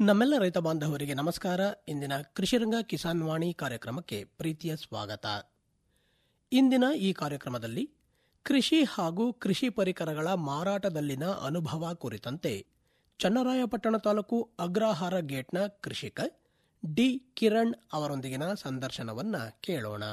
ನಮ್ಮೆಲ್ಲ ರೈತ ಬಾಂಧವರಿಗೆ ನಮಸ್ಕಾರ ಇಂದಿನ ಕೃಷಿರಂಗ ಕಿಸಾನ್ ವಾಣಿ ಕಾರ್ಯಕ್ರಮಕ್ಕೆ ಪ್ರೀತಿಯ ಸ್ವಾಗತ ಇಂದಿನ ಈ ಕಾರ್ಯಕ್ರಮದಲ್ಲಿ ಕೃಷಿ ಹಾಗೂ ಕೃಷಿ ಪರಿಕರಗಳ ಮಾರಾಟದಲ್ಲಿನ ಅನುಭವ ಕುರಿತಂತೆ ಚನ್ನರಾಯಪಟ್ಟಣ ತಾಲೂಕು ಅಗ್ರಹಾರ ಗೇಟ್ನ ಕೃಷಿಕ ಡಿ ಕಿರಣ್ ಅವರೊಂದಿಗಿನ ಸಂದರ್ಶನವನ್ನ ಕೇಳೋಣ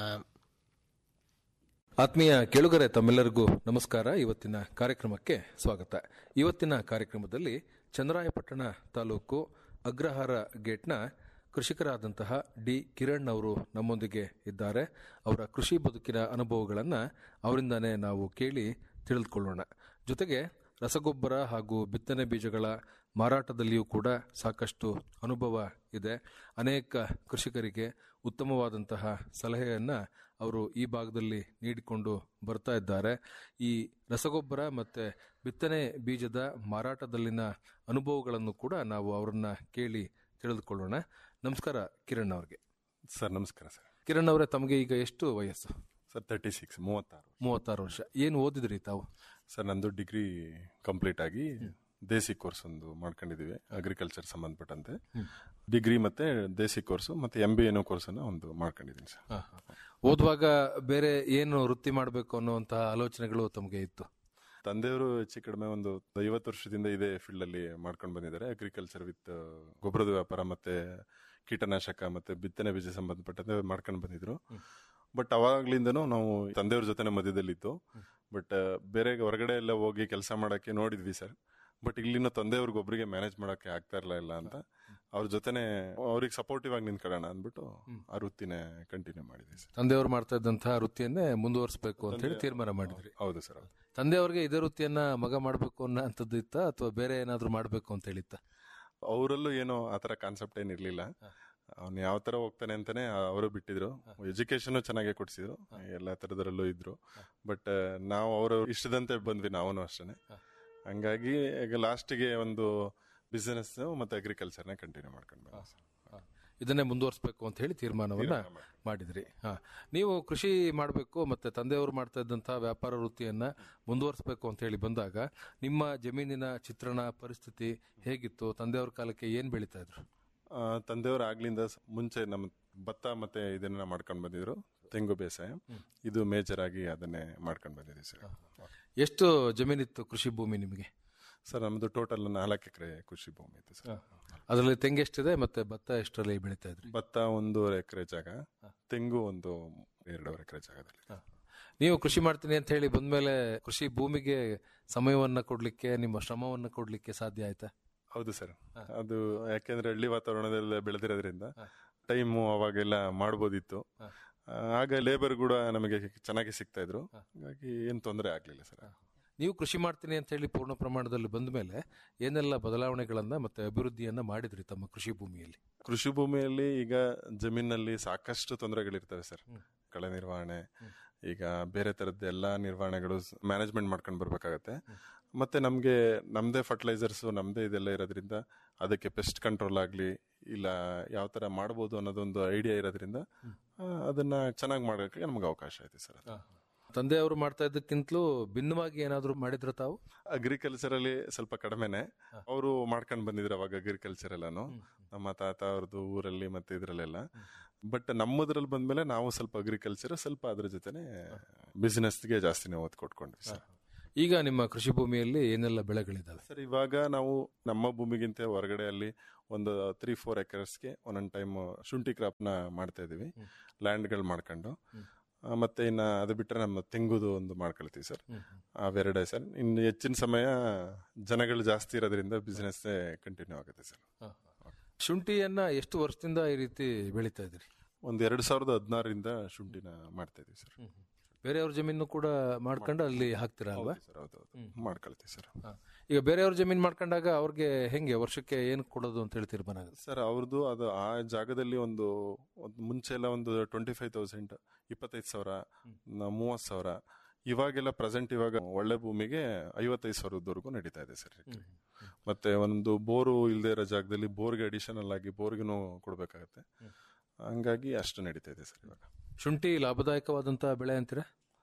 ಆತ್ಮೀಯ ಕೇಳುಗರೆ ತಮ್ಮೆಲ್ಲರಿಗೂ ನಮಸ್ಕಾರ ಇವತ್ತಿನ ಕಾರ್ಯಕ್ರಮಕ್ಕೆ ಸ್ವಾಗತ ಇವತ್ತಿನ ಕಾರ್ಯಕ್ರಮದಲ್ಲಿ ಚಂದ್ರಾಯಪಟ್ಟಣ ತಾಲೂಕು ಅಗ್ರಹಾರ ಗೇಟ್ನ ಕೃಷಿಕರಾದಂತಹ ಡಿ ಕಿರಣ್ ಅವರು ನಮ್ಮೊಂದಿಗೆ ಇದ್ದಾರೆ ಅವರ ಕೃಷಿ ಬದುಕಿನ ಅನುಭವಗಳನ್ನು ಅವರಿಂದಾನೇ ನಾವು ಕೇಳಿ ತಿಳಿದುಕೊಳ್ಳೋಣ ಜೊತೆಗೆ ರಸಗೊಬ್ಬರ ಹಾಗೂ ಬಿತ್ತನೆ ಬೀಜಗಳ ಮಾರಾಟದಲ್ಲಿಯೂ ಕೂಡ ಸಾಕಷ್ಟು ಅನುಭವ ಇದೆ ಅನೇಕ ಕೃಷಿಕರಿಗೆ ಉತ್ತಮವಾದಂತಹ ಸಲಹೆಯನ್ನು ಅವರು ಈ ಭಾಗದಲ್ಲಿ ನೀಡಿಕೊಂಡು ಬರ್ತಾ ಇದ್ದಾರೆ ಈ ರಸಗೊಬ್ಬರ ಮತ್ತು ಬಿತ್ತನೆ ಬೀಜದ ಮಾರಾಟದಲ್ಲಿನ ಅನುಭವಗಳನ್ನು ಕೂಡ ನಾವು ಅವರನ್ನ ಕೇಳಿ ತಿಳಿದುಕೊಳ್ಳೋಣ ನಮಸ್ಕಾರ ಕಿರಣ್ ಅವ್ರಿಗೆ ಸರ್ ನಮಸ್ಕಾರ ಸರ್ ಕಿರಣ್ ಅವರೇ ತಮಗೆ ಈಗ ಎಷ್ಟು ವಯಸ್ಸು ಸರ್ ತರ್ಟಿ ಸಿಕ್ಸ್ ಮೂವತ್ತಾರು ಮೂವತ್ತಾರು ವರ್ಷ ಏನು ಓದಿದ್ರಿ ತಾವು ಸರ್ ನಂದು ಡಿಗ್ರಿ ಕಂಪ್ಲೀಟ್ ಆಗಿ ದೇಸಿ ಕೋರ್ಸ್ ಒಂದು ಮಾಡ್ಕೊಂಡಿದೀವಿ ಅಗ್ರಿಕಲ್ಚರ್ ಸಂಬಂಧಪಟ್ಟಂತೆ ಡಿಗ್ರಿ ಮತ್ತೆ ದೇಸಿ ಕೋರ್ಸ್ ಮತ್ತೆ ಎಂ ಬಿ ಎನೋ ಕೋರ್ಸ್ ಅನ್ನ ಒಂದು ಮಾಡ್ಕೊಂಡಿದ್ದೀನಿ ಸರ್ ಓದುವಾಗ ಬೇರೆ ಏನು ವೃತ್ತಿ ಮಾಡಬೇಕು ಅನ್ನುವಂತಹ ಆಲೋಚನೆಗಳು ತಮಗೆ ಇತ್ತು ತಂದೆಯವರು ಹೆಚ್ಚು ಕಡಿಮೆ ಒಂದು ಐವತ್ತು ವರ್ಷದಿಂದ ಇದೇ ಫೀಲ್ಡ್ ಅಲ್ಲಿ ಮಾಡ್ಕೊಂಡು ಬಂದಿದ್ದಾರೆ ಅಗ್ರಿಕಲ್ಚರ್ ವಿತ್ ಗೊಬ್ಬರದ ವ್ಯಾಪಾರ ಮತ್ತೆ ಕೀಟನಾಶಕ ಮತ್ತೆ ಬಿತ್ತನೆ ಬೀಜ ಸಂಬಂಧಪಟ್ಟಂತೆ ಮಾಡ್ಕೊಂಡು ಬಂದಿದ್ರು ಬಟ್ ಅವಾಗ್ಲಿಂದನೂ ನಾವು ತಂದೆಯವ್ರ ಜೊತೆನೆ ಮಧ್ಯದಲ್ಲಿತ್ತು ಬಟ್ ಬೇರೆ ಹೊರಗಡೆ ಎಲ್ಲ ಹೋಗಿ ಕೆಲಸ ಮಾಡಕ್ಕೆ ನೋಡಿದ್ವಿ ಸರ್ ಬಟ್ ಇಲ್ಲಿನ ತಂದೆಯವ್ರಿಗೆ ಒಬ್ರಿಗೆ ಮ್ಯಾನೇಜ್ ಮಾಡಕ್ಕೆ ಆಗ್ತಾ ಇರಲಿಲ್ಲ ಅಂತ ಅವ್ರ ಜೊತೆನೆ ಅವ್ರಿಗೆ ಸಪೋರ್ಟಿವ್ ಆಗಿ ನಿಂತ್ಕೊಳ್ಳೋಣ ಅಂದ್ಬಿಟ್ಟು ಆ ವೃತ್ತಿನೇ ಕಂಟಿನ್ಯೂ ಮಾಡಿದ್ವಿ ಸರ್ ತಂದೆಯವರು ಮಾಡ್ತಾ ಇದ್ದಂತಹ ವೃತ್ತಿಯನ್ನೇ ಮುಂದುವರಿಸಬೇಕು ಅಂತ ಹೇಳಿ ತೀರ್ಮಾನ ಮಾಡಿದ್ರಿ ಹೌದು ಸರ್ ಹೌದು ತಂದೆಯವ್ರಿಗೆ ಇದೇ ವೃತ್ತಿಯನ್ನ ಮಗ ಮಾಡಬೇಕು ಅನ್ನೋ ಅಂತದ್ದು ಇತ್ತ ಅಥವಾ ಬೇರೆ ಏನಾದ್ರು ಮಾಡಬೇಕು ಅಂತ ಹೇಳಿತ್ತ ಅವರಲ್ಲೂ ಏನೋ ಆತರ ಕಾನ್ಸೆಪ್ಟ್ ಏನ್ ಇರ್ಲಿಲ್ಲ ಅವ್ನು ಯಾವ ತರ ಹೋಗ್ತಾನೆ ಅಂತಾನೆ ಅವರು ಬಿಟ್ಟಿದ್ರು ಎಜುಕೇಶನ್ ಚೆನ್ನಾಗೇ ಕೊಡ್ಸಿದ್ರು ಎಲ್ಲಾ ತರದರಲ್ಲೂ ಇದ್ರು ಬಟ್ ನಾವು ಅವರ ಇಷ್ಟದಂತೆ ಬಂದ್ವಿ ನಾವು ಅಷ್ಟೇನೆ ಹಂಗಾಗಿ ಈಗ ಲಾಸ್ಟ್ಗೆ ಒಂದು ಬಿಸಿನೆಸ್ ಮತ್ತೆ ಅಗ್ರಿಕಲ್ಚರ್ನ ಕಂಟಿನ್ಯೂ ಮಾಡ್ಕೊಂಡು ಬಂದ್ವಿ ಸರ್. ಇದನ್ನೇ ಮುಂದುವರಿಸಬೇಕು ಅಂತ ಹೇಳಿ ತೀರ್ಮಾನವನ್ನ ಮಾಡಿದ್ರಿ ಹಾ ನೀವು ಕೃಷಿ ಮಾಡಬೇಕು ಮತ್ತೆ ತಂದೆಯವರು ಮಾಡ್ತಾ ಇದ್ದಂತಹ ವ್ಯಾಪಾರ ವೃತ್ತಿಯನ್ನ ಮುಂದುವರಿಸಬೇಕು ಅಂತ ಹೇಳಿ ಬಂದಾಗ ನಿಮ್ಮ ಜಮೀನಿನ ಚಿತ್ರಣ ಪರಿಸ್ಥಿತಿ ಹೇಗಿತ್ತು ತಂದೆಯವ್ರ ಕಾಲಕ್ಕೆ ಏನ್ ಬೆಳೀತಾ ಇದ್ರು ಆ, ತಂದೆಯವರು ಆಗ್ಲಿಂದ ಸ- ಮುಂಚೆ ನಮ್ಮ ಭತ್ತ ಮತ್ತೆ ಇದನ್ನ ಮಾಡ್ಕೊಂಡು ಬಂದಿದ್ರು ತೆಂಗು ಬೇಸಾಯ ಇದು ಮೇಜರ್ ಆಗಿ ಅದನ್ನೇ ಮಾಡ್ಕೊಂಡು ಬಂದಿದ್ದೀವಿ ಸರ್ ಎಷ್ಟು ಜಮೀನಿತ್ತು ಕೃಷಿ ಭೂಮಿ ನಿಮಗೆ ಸರ್ ನಮ್ದು ಟೋಟಲ್ ನಾಲ್ಕು ಎಕರೆ ಕೃಷಿ ಭೂಮಿ ಇತ್ತು ಸರ್ ಅದರಲ್ಲಿ ತೆಂಗು ಎಷ್ಟಿದೆ ಮತ್ತೆ ಭತ್ತ ಎಷ್ಟರಲ್ಲಿ ಬೆಳೀತಾ ಇದ್ರಿ ಭತ್ತ ಒಂದೂವರೆ ಎಕರೆ ಜಾಗ ತೆಂಗು ಒಂದು ಎರಡೂವರೆ ಎಕರೆ ಜಾಗದಲ್ಲಿ ನೀವು ಕೃಷಿ ಮಾಡ್ತೀನಿ ಅಂತ ಹೇಳಿ ಬಂದ್ಮೇಲೆ ಕೃಷಿ ಭೂಮಿಗೆ ಸಮಯವನ್ನ ಕೊಡ್ಲಿಕ್ಕೆ ನಿಮ್ಮ ಶ್ರಮವನ್ನ ಕೊಡ್ಲಿಕ್ಕೆ ಸಾಧ್ಯ ಆಯ್ತಾ ಹೌದು ಸರ್ ಅದು ಯಾಕೆಂದ್ರೆ ಹಳ್ಳಿ ವಾತಾವರಣದಲ್ಲಿ ಬೆಳೆದಿರೋದ್ರಿಂದ ಟೈಮು ಅವಾಗೆಲ್ಲ ಮಾಡ್ಬೋದಿತ್ತು ಆ, ಆಗ ಲೇಬರ್ ಕೂಡ ನಮಗೆ ಚೆನ್ನಾಗಿ ಸಿಗ್ತಾ ಇದ್ರು ಹಾಗಾಗಿ ಏನ್ ತೊಂದರೆ ಆಗ್ಲಿಲ್ಲ ಸರ್ ನೀವು ಕೃಷಿ ಮಾಡ್ತೀನಿ ಅಂತ ಹೇಳಿ ಪೂರ್ಣ ಪ್ರಮಾಣದಲ್ಲಿ ಬಂದ ಮೇಲೆ ಏನೆಲ್ಲ ಬದಲಾವಣೆಗಳನ್ನ ಮತ್ತೆ ಅಭಿವೃದ್ಧಿಯನ್ನ ಮಾಡಿದ್ರಿ ತಮ್ಮ ಕೃಷಿ ಭೂಮಿಯಲ್ಲಿ ಕೃಷಿ ಭೂಮಿಯಲ್ಲಿ ಈಗ ಜಮೀನಲ್ಲಿ ಸಾಕಷ್ಟು ತೊಂದರೆಗಳಿರ್ತವೆ ಸರ್ ಕಳೆ ನಿರ್ವಹಣೆ ಈಗ ಬೇರೆ ತರದ್ದು ಎಲ್ಲಾ ನಿರ್ವಹಣೆಗಳು ಮ್ಯಾನೇಜ್ಮೆಂಟ್ ಮಾಡ್ಕೊಂಡು ಬರ್ಬೇಕಾಗತ್ತೆ ಮತ್ತೆ ನಮ್ಗೆ ನಮ್ದೇ ಫರ್ಟಿಲೈಸರ್ಸ್ ನಮ್ದೇ ಇದೆಲ್ಲ ಇರೋದ್ರಿಂದ ಅದಕ್ಕೆ ಪೆಸ್ಟ್ ಕಂಟ್ರೋಲ್ ಆಗ್ಲಿ ಇಲ್ಲ ಯಾವ ತರ ಮಾಡ್ಬೋದು ಅನ್ನೋದೊಂದು ಐಡಿಯಾ ಇರೋದ್ರಿಂದ ಆ, ಅದನ್ನ ಚೆನ್ನಾಗಿ ಮಾಡೋಕೆ ನಮ್ಗೆ ಅವಕಾಶ ಐತೆ ಸರ್ ಅದು. ತಂದೆಯವರು ಮಾಡ್ತಾ ಇದ್ದಕ್ಕಿಂತಲೂ ಭಿನ್ನವಾಗಿ ಏನಾದ್ರು ಮಾಡಿದ್ರ ತಾವು ಅಗ್ರಿಕಲ್ಚರ್ ಅಲ್ಲಿ ಸ್ವಲ್ಪ ಕಡಿಮೆನೆ ಅವರು ಮಾಡ್ಕೊಂಡು ಬಂದಿದ್ರು ಅವಾಗ ಅಗ್ರಿಕಲ್ಚರ್ ಎಲ್ಲಾನು ನಮ್ಮ ತಾತ ಅವ್ರದ್ದು ಊರಲ್ಲಿ ಮತ್ತೆ ಇದ್ರಲ್ಲೆಲ್ಲ ಬಟ್ ನಮ್ಮದ್ರಲ್ಲಿ ಬಂದ್ಮೇಲೆ ನಾವು ಸ್ವಲ್ಪ ಅಗ್ರಿಕಲ್ಚರ್ ಸ್ವಲ್ಪ ಅದ್ರ ಜೊತೆನೆ ಬಿಸಿನೆಸ್ಗೆ ಜಾಸ್ತಿನೇ ಒತ್ತು ಕೊಟ್ಕೊಂಡ್ವಿ ಸರ್ ಈಗ ನಿಮ್ಮ ಕೃಷಿ ಭೂಮಿಯಲ್ಲಿ ಏನೆಲ್ಲ ಬೆಳೆಗಳಿದಾವೆ ಸರ್ ಇವಾಗ ನಾವು ನಮ್ಮ ಭೂಮಿಗಿಂತ ಹೊರಗಡೆ ಅಲ್ಲಿ ಒಂದು ತ್ರೀ ಫೋರ್ ಎಕರ್ಸ್ಗೆ ಒಂದೊಂದು ಟೈಮ್ ಶುಂಠಿ ಕ್ರಾಪ್ ನ ಮಾಡ್ತಾ ಇದೀವಿ ಲ್ಯಾಂಡ್ಗಳು ಮಾಡ್ಕೊಂಡು ಆ, ಮತ್ತೆ ಇನ್ನ ಅದು ಬಿಟ್ರೆ ನಮ್ಮ ತೆಂಗುದು ಒಂದು ಮಾಡ್ಕೊಳ್ತೀವಿ ಸರ್ ಅವೆರಡೇ ಸರ್ ಇನ್ನು ಹೆಚ್ಚಿನ ಸಮಯ ಜನಗಳು ಜಾಸ್ತಿ ಇರೋದ್ರಿಂದ ಬಿಸ್ನೆಸ್ ಕಂಟಿನ್ಯೂ ಆಗುತ್ತೆ ಸರ್ ಶುಂಠಿಯನ್ನ ಎಷ್ಟು ವರ್ಷದಿಂದ ಈ ರೀತಿ ಬೆಳೀತಾ ಇದ್ರಿ ಒಂದು ಎರಡು ಸಾವಿರದ ಹದಿನಾರರಿಂದ ಶುಂಠಿನ ಮಾಡ್ತಾ ಇದೀವಿ ಸರ್ ಬೇರೆಯವ್ರ ಜಮೀನು ಕೂಡ ಮಾಡ್ಕೊಂಡು ಅಲ್ಲಿ ಹಾಕ್ತೀರಾ ಅಲ್ವಾ ಸರ್ ಹೌದೌದು ಮಾಡ್ಕೊಳ್ತೀವಿ ಸರ್ ಹಾ. ಈಗ ಬೇರೆಯವ್ರ ಜಮೀನ್ ಮಾಡ್ಕೊಂಡಾಗ ಅವ್ರಿಗೆ ಹೆಂಗೆ ವರ್ಷಕ್ಕೆ ಏನ್ ಕೊಡೋದು ಅಂತ ಹೇಳಿ ತೀರ್ಮಾನ ಆಗುತ್ತೆ ಸರ್ ಅವ್ರದ್ದು ಅದು ಆ ಜಾಗದಲ್ಲಿ ಒಂದು ಒಂದು ಮುಂಚೆ ಎಲ್ಲ ಒಂದು ಟ್ವೆಂಟಿ ಫೈವ್ ತೌಸಂಡ್ ಇಪ್ಪತ್ತೈದು ಸಾವಿರ ಮೂವತ್ತು ಸಾವಿರ ಇವಾಗೆಲ್ಲ ಪ್ರೆಸೆಂಟ್ ಇವಾಗ ಒಳ್ಳೆ ಭೂಮಿಗೆ ಐವತ್ತೈದು ಸಾವಿರದವರೆಗೂ ನಡೀತಾ ಇದೆ ಸರ್ ಮತ್ತೆ ಒಂದು ಬೋರು ಇಲ್ಲದೆ ಇರೋ ಜಾಗದಲ್ಲಿ ಬೋರ್ಗೆ ಅಡಿಷನಲ್ ಆಗಿ ಬೋರ್ಗೂ ಕೊಡ್ಬೇಕಾಗತ್ತೆ ಹಂಗಾಗಿ ಅಷ್ಟು ನಡೀತಾ ಇದೆ ಸರ್ ಇವಾಗ ಶುಂಠಿ ಲಾಭದಾಯಕವಾದಂತಹ ಬೆಳೆ ಅಂತೀರಾ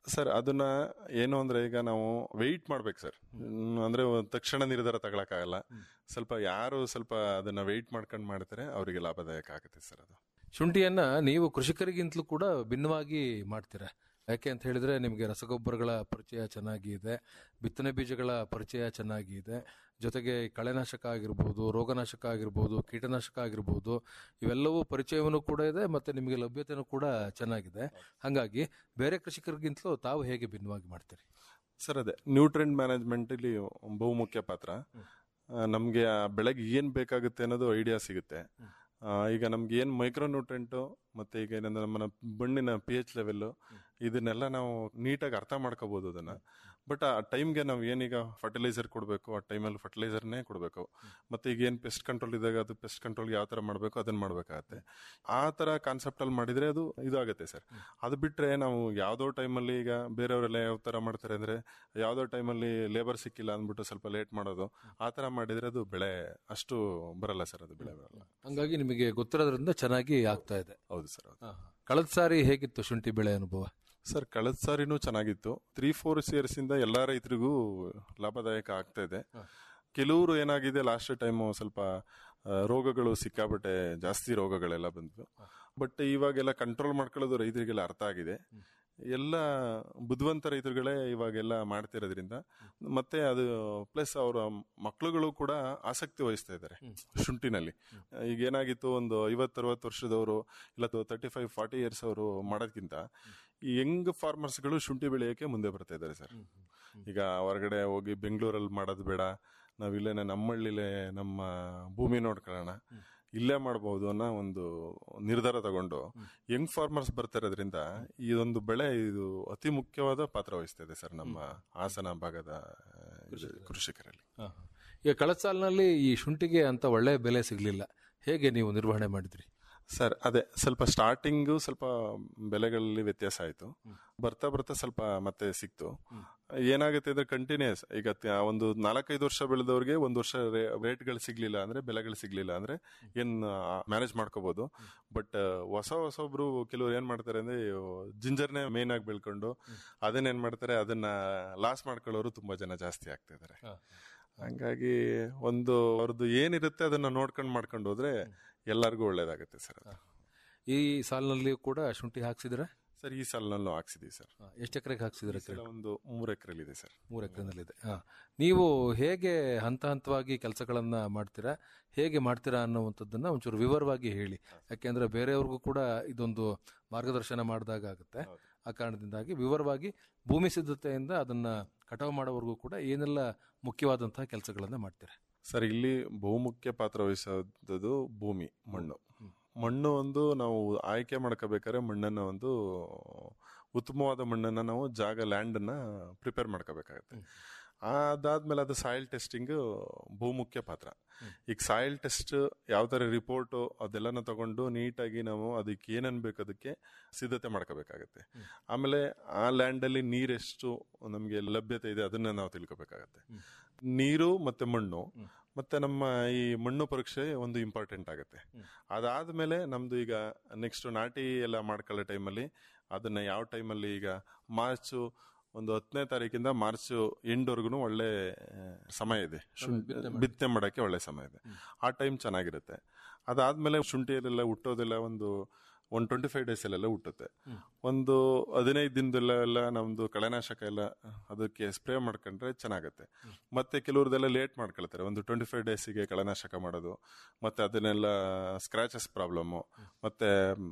ಸರ್ ಅದನ್ನ ಏನು ಅಂದ್ರೆ ಈಗ ನಾವು ವೆಯ್ಟ್ ಮಾಡ್ಬೇಕು ಸರ್ ಹ್ಮ್, ಅಂದ್ರೆ ಒಂದ್ ತಕ್ಷಣ ನಿರ್ಧಾರ ತಗೊಳಕ್ಕಾಗಲ್ಲ ಸ್ವಲ್ಪ ಯಾರು ಸ್ವಲ್ಪ ಅದನ್ನ ವೆಯ್ಟ್ ಮಾಡ್ಕೊಂಡು ಮಾಡ್ತಾರೆ ಅವರಿಗೆ ಲಾಭದಾಯಕ ಆಗುತ್ತೆ ಸರ್ ಅದು ಶುಂಠಿಯನ್ನ ನೀವು ಕೃಷಿಕರಿಗಿಂತಲೂ ಕೂಡ ಭಿನ್ನವಾಗಿ ಮಾಡ್ತೀರಾ ಯಾಕೆ ಅಂತ ಹೇಳಿದ್ರೆ ನಿಮಗೆ ರಸಗೊಬ್ಬರಗಳ ಪರಿಚಯ ಚೆನ್ನಾಗಿ ಇದೆ ಬಿತ್ತನೆ ಬೀಜಗಳ ಪರಿಚಯ ಚೆನ್ನಾಗಿ ಇದೆ ಜೊತೆಗೆ ಕಳೆನಾಶಕ ಆಗಿರ್ಬೋದು ರೋಗನಾಶಕ ಆಗಿರ್ಬೋದು ಕೀಟನಾಶಕ ಆಗಿರ್ಬೋದು ಇವೆಲ್ಲವೂ ಪರಿಚಯವನ್ನು ಕೂಡ ಇದೆ ಮತ್ತೆ ನಿಮಗೆ ಲಭ್ಯತೆನೂ ಕೂಡ ಚೆನ್ನಾಗಿದೆ ಹಾಗಾಗಿ ಬೇರೆ ಕೃಷಿಕರಿಗಿಂತಲೂ ತಾವು ಹೇಗೆ ಭಿನ್ನವಾಗಿ ಮಾಡ್ತೀರಿ ಸರ್ ಅದೇ ನ್ಯೂಟ್ರೆಂಟ್ ಮ್ಯಾನೇಜ್ಮೆಂಟ್ ಇಲ್ಲಿ ಬಹುಮುಖ್ಯ ಪಾತ್ರ ಆ, ನಮ್ಗೆ ಆ ಬೆಳೆಗೆ ಏನ್ ಬೇಕಾಗುತ್ತೆ ಅನ್ನೋದು ಐಡಿಯಾ ಸಿಗುತ್ತೆ ಆ, ಈಗ ನಮ್ಗೆ ಏನ್ ಮೈಕ್ರೋ ನ್ಯೂಟ್ರೆಂಟು ಮತ್ತೆ ಈಗ ಏನಂದ್ರೆ ನಮ್ಮ ಮಣ್ಣಿನ ಪಿ ಎಚ್ ಲೆವೆಲ್ ಇದನ್ನೆಲ್ಲ ನಾವು ನೀಟಾಗಿ ಅರ್ಥ ಮಾಡ್ಕೋಬಹುದು ಅದನ್ನ ಬಟ್ ಆ ಟೈಮ್ಗೆ ನಾವು ಏನೀಗ ಫರ್ಟಿಲೈಸರ್ ಕೊಡಬೇಕು ಆ ಟೈಮಲ್ಲಿ ಫರ್ಟಿಲೈಸರ್ನೇ ಕೊಡಬೇಕು ಮತ್ತೆ ಈಗ ಏನು ಪೆಸ್ಟ್ ಕಂಟ್ರೋಲ್ ಇದ್ದಾಗ ಅದು ಪೆಸ್ಟ್ ಕಂಟ್ರೋಲ್ಗೆ ಯಾವ ಥರ ಮಾಡಬೇಕು ಅದನ್ನ ಮಾಡಬೇಕಾಗತ್ತೆ ಆ ಥರ ಕಾನ್ಸೆಪ್ಟಲ್ಲಿ ಮಾಡಿದ್ರೆ ಅದು ಇದಾಗುತ್ತೆ ಸರ್ ಅದು ಬಿಟ್ಟರೆ ನಾವು ಯಾವುದೋ ಟೈಮಲ್ಲಿ ಈಗ ಬೇರೆಯವರೆಲ್ಲ ಯಾವ ಥರ ಮಾಡ್ತಾರೆ ಅಂದರೆ ಯಾವುದೋ ಟೈಮಲ್ಲಿ ಲೇಬರ್ ಸಿಕ್ಕಿಲ್ಲ ಅಂದ್ಬಿಟ್ಟು ಸ್ವಲ್ಪ ಲೇಟ್ ಮಾಡೋದು ಆ ಥರ ಮಾಡಿದರೆ ಅದು ಬೆಳೆ ಅಷ್ಟು ಬರಲ್ಲ ಸರ್ ಅದು ಬೆಳೆ ಬರಲ್ಲ ಹಂಗಾಗಿ ನಿಮಗೆ ಗೊತ್ತಿರೋದ್ರಿಂದ ಚೆನ್ನಾಗಿ ಆಗ್ತಾ ಇದೆ ಹೌದು ಸರ್ ಹೌದು ಕಳೆದ ಸಾರಿ ಹೇಗಿತ್ತು ಶುಂಠಿ ಬೆಳೆ ಅನುಭವ ಸರ್ ಕಳೆದ ಸಾರಿನೂ ಚೆನ್ನಾಗಿತ್ತು ತ್ರೀ ಫೋರ್ ಇಯರ್ಸ್ ಇಂದ ಎಲ್ಲಾ ರೈತರಿಗೂ ಲಾಭದಾಯಕ ಆಗ್ತಾ ಇದೆ ಕೆಲವರು ಏನಾಗಿದೆ ಲಾಸ್ಟ್ ಟೈಮ್ ಸ್ವಲ್ಪ ಆ, ರೋಗಗಳು ಸಿಕ್ಕಾಬಟ್ಟೆ ಜಾಸ್ತಿ ರೋಗಗಳೆಲ್ಲ ಬಂದ್ವು ಬಟ್ ಇವಾಗೆಲ್ಲ ಕಂಟ್ರೋಲ್ ಮಾಡ್ಕೊಳ್ಳೋದು ರೈತರಿಗೆಲ್ಲ ಅರ್ಥ ಆಗಿದೆ ಎಲ್ಲ ಬುದ್ಧಿವಂತ ರೈತರುಗಳೇ ಇವಾಗೆಲ್ಲ ಮಾಡ್ತಿರೋದ್ರಿಂದ ಮತ್ತೆ ಅದು ಪ್ಲಸ್ ಅವರ ಮಕ್ಕಳುಗಳು ಕೂಡ ಆಸಕ್ತಿ ವಹಿಸ್ತಾ ಇದ್ದಾರೆ ಶುಂಠಿನಲ್ಲಿ ಈಗ ಏನಾಗಿತ್ತು ಒಂದು ಐವತ್ತು ಅರವತ್ತು ವರ್ಷದವರು ಇಲ್ಲ ತರ್ಟಿ ಫೈವ್ ಫಾರ್ಟಿ ಇಯರ್ಸ್ ಅವರು ಮಾಡೋದ್ಕಿಂತ ಈ ಯಂಗ್ ಫಾರ್ಮರ್ಸ್ಗಳು ಶುಂಠಿ ಬೆಳೆಯೋಕೆ ಮುಂದೆ ಬರ್ತಾ ಇದ್ದಾರೆ ಸರ್ ಈಗ ಹೊರಗಡೆ ಹೋಗಿ ಬೆಂಗಳೂರಲ್ಲಿ ಮಾಡೋದು ಬೇಡ ನಾವು ಇಲ್ಲೇ ನಮ್ಮಳ್ಳಿಲೇ ನಮ್ಮ ಭೂಮಿ ನೋಡ್ಕೊಳ್ಳೋಣ ಇಲ್ಲೇ ಮಾಡಬಹುದು ಅನ್ನೋ ಒಂದು ನಿರ್ಧಾರ ತಗೊಂಡು ಯಂಗ್ ಫಾರ್ಮರ್ಸ್ ಬರ್ತಾ ಇರೋದ್ರಿಂದ ಈ ಒಂದು ಬೆಳೆ ಇದು ಅತಿ ಮುಖ್ಯವಾದ ಪಾತ್ರ ವಹಿಸ್ತಾ ಇದೆ ಸರ್ ನಮ್ಮ ಹಾಸನ ಭಾಗದ ಇದು ಕೃಷಿಕರಲ್ಲಿ ಈಗ ಕಳೆದ ಸಾಲಿನಲ್ಲಿ ಈ ಶುಂಠಿಗೆ ಅಂತ ಒಳ್ಳೆ ಬೆಲೆ ಸಿಗ್ಲಿಲ್ಲ ಹೇಗೆ ನೀವು ನಿರ್ವಹಣೆ ಮಾಡಿದ್ರಿ ಸರ್ ಅದೇ ಸ್ವಲ್ಪ ಸ್ಟಾರ್ಟಿಂಗು ಸ್ವಲ್ಪ ಬೆಲೆಗಳಲ್ಲಿ ವ್ಯತ್ಯಾಸ ಆಯಿತು ಬರ್ತಾ ಬರ್ತಾ ಸ್ವಲ್ಪ ಮತ್ತೆ ಸಿಕ್ತು ಏನಾಗುತ್ತೆ ಅಂದ್ರೆ ಕಂಟಿನ್ಯೂಸ್ ಈಗ ತ- ಒಂದು ನಾಲ್ಕೈದು ವರ್ಷ ಬೆಳೆದವ್ರಿಗೆ ಒಂದು ವರ್ಷ ರೇಟ್ಗಳು ಸಿಗ್ಲಿಲ್ಲ ಅಂದ್ರೆ ಬೆಲೆಗಳು ಸಿಗ್ಲಿಲ್ಲ ಅಂದ್ರೆ ಏನ್ ಮ್ಯಾನೇಜ್ ಮಾಡ್ಕೋಬಹುದು ಬಟ್ ಹೊಸ ಹೊಸೊಬ್ರು ಕೆಲವ್ರು ಏನ್ ಮಾಡ್ತಾರೆ ಅಂದ್ರೆ ಜಿಂಜರ್ನೇ ಮೇನ್ ಆಗಿ ಬೆಳ್ಕೊಂಡು ಅದನ್ನ ಏನ್ ಮಾಡ್ತಾರೆ ಅದನ್ನ ಲಾಸ್ ಮಾಡ್ಕೊಳ್ಳೋರು ತುಂಬಾ ಜನ ಜಾಸ್ತಿ ಆಗ್ತಾ ಇದಾರೆ ಹಂಗಾಗಿ ಒಂದು ಅವ್ರದ್ದು ಏನಿರುತ್ತೆ ಅದನ್ನ ನೋಡ್ಕೊಂಡು ಮಾಡ್ಕೊಂಡು ಹೋದ್ರೆ ಎಲ್ಲರಿಗೂ ಒಳ್ಳೇದಾಗುತ್ತೆ ಸರ್ ಅದು. ಈ ಸಾಲಿನಲ್ಲಿ ಕೂಡ ಶುಂಠಿ ಹಾಕ್ಸಿದ್ರೆ ಸರ್ ಈ ಸಾಲಿನಲ್ಲೂ ಹಾಕ್ಸಿದೀವಿ ಸರ್ ಎಷ್ಟು ಎಕರೆಗೆ ಹಾಕ್ಸಿದ್ರೆ ಈ ಸಲ ಒಂದು ಮೂರು ಎಕರೆಲಿದೆ ಸರ್ ಮೂರು ಎಕರೆನಲ್ಲಿದೆ ಹಾ ನೀವು ಹೇಗೆ ಹಂತ ಹಂತವಾಗಿ ಕೆಲಸಗಳನ್ನ ಮಾಡ್ತೀರಾ ಹೇಗೆ ಮಾಡ್ತೀರಾ ಅನ್ನುವಂಥದ್ದನ್ನ ಒಂಚೂರು ವಿವರವಾಗಿ ಹೇಳಿ ಯಾಕೆಂದ್ರೆ ಬೇರೆಯವ್ರಿಗೂ ಕೂಡ ಇದೊಂದು ಮಾರ್ಗದರ್ಶನ ಮಾಡಿದಾಗ ಆಗುತ್ತೆ ಆ ಕಾರಣದಿಂದಾಗಿ ವಿವರವಾಗಿ ಭೂಮಿ ಸಿದ್ಧತೆಯಿಂದ ಅದನ್ನ ಕಟಾವು ಮಾಡೋವರೆಗೂ ಕೂಡ ಏನೆಲ್ಲ ಮುಖ್ಯವಾದಂತಹ ಕೆಲಸಗಳನ್ನ ಮಾಡ್ತೀರಾ ಸರ್ ಇಲ್ಲಿ ಬಹುಮುಖ್ಯ ಪಾತ್ರ ವಹಿಸೋದು ಭೂಮಿ ಮಣ್ಣು ಮಣ್ಣು ಒಂದು ನಾವು ಆಯ್ಕೆ ಮಾಡ್ಕೋಬೇಕಾದ್ರೆ ಮಣ್ಣನ್ನ ಒಂದು ಉತ್ತಮವಾದ ಮಣ್ಣನ್ನ ನಾವು ಜಾಗ ಲ್ಯಾಂಡ್ ಅನ್ನ ಪ್ರಿಪೇರ್ ಮಾಡ್ಕೋಬೇಕಾಗತ್ತೆ ಅದಾದ್ಮೇಲೆ ಅದು ಸಾಯಿಲ್ ಟೆಸ್ಟಿಂಗ್ ಬಹುಮುಖ್ಯ ಪಾತ್ರ ಈಗ ಸಾಯಿಲ್ ಟೆಸ್ಟ್ ಯಾವ ತರ ರಿಪೋರ್ಟ್ ಅದೆಲ್ಲನ ತಗೊಂಡು ನೀಟಾಗಿ ನಾವು ಅದಕ್ಕೆ ಏನೇನ್ ಬೇಕು ಅದಕ್ಕೆ ಸಿದ್ಧತೆ ಮಾಡ್ಕೋಬೇಕಾಗತ್ತೆ ಆಮೇಲೆ ಆ ಲ್ಯಾಂಡ್ ಅಲ್ಲಿ ನೀರೆಷ್ಟು ನಮಗೆ ಲಭ್ಯತೆ ಇದೆ ಅದನ್ನ ನಾವು ತಿಳ್ಕೊಬೇಕಾಗತ್ತೆ ನೀರು ಮತ್ತೆ ಮಣ್ಣು ಮತ್ತೆ ನಮ್ಮ ಈ ಮಣ್ಣು ಪರೀಕ್ಷೆ ಒಂದು ಇಂಪಾರ್ಟೆಂಟ್ ಆಗುತ್ತೆ ಅದಾದ್ಮೇಲೆ ನಮ್ದು ಈಗ ನೆಕ್ಸ್ಟ್ ನಾಟಿ ಎಲ್ಲ ಮಾಡ್ಕೊಳ್ಳೋ ಟೈಮಲ್ಲಿ ಅದನ್ನ ಯಾವ ಟೈಮಲ್ಲಿ ಈಗ ಮಾರ್ಚ್ ಒಂದು ಹತ್ತನೇ ತಾರೀಕಿಂದ ಮಾರ್ಚ್ ಎಂಡ್ವರೆಗೂ ಒಳ್ಳೆ ಆ, ಸಮಯ ಇದೆ ಶುಂಠಿ ಬಿತ್ತನೆ ಮಾಡಕ್ಕೆ ಒಳ್ಳೆ ಸಮಯ ಇದೆ ಆ ಟೈಮ್ ಚೆನ್ನಾಗಿರುತ್ತೆ ಅದಾದ್ಮೇಲೆ ಶುಂಠಿಯಲ್ಲೆಲ್ಲ ಹುಟ್ಟೋದೆಲ್ಲ ಒಂದು ಒನ್ ಟ್ವೆಂಟಿ ಫೈವ್ ಡೇಸ್ ಅಲ್ಲೆಲ್ಲ ಹುಟ್ಟುತ್ತೆ ಒಂದು ಹದಿನೈದು ದಿನದಲ್ಲ ಎಲ್ಲ ನಮ್ದು ಕಳೆನಾಶಕ ಎಲ್ಲ ಅದಕ್ಕೆ ಸ್ಪ್ರೇ ಮಾಡ್ಕೊಂಡ್ರೆ ಚೆನ್ನಾಗುತ್ತೆ ಮತ್ತೆ ಕೆಲವ್ರದೆಲ್ಲ ಲೇಟ್ ಮಾಡ್ಕೊಳ್ತಾರೆ ಒಂದು ಟ್ವೆಂಟಿ ಫೈವ್ ಡೇಸಿಗೆ ಕಳೆನಾಶಕ ಮಾಡೋದು ಮತ್ತೆ ಅದನ್ನೆಲ್ಲ ಸ್ಕ್ರಾಚಸ್ ಪ್ರಾಬ್ಲಮ್ಮು ಮತ್ತೆ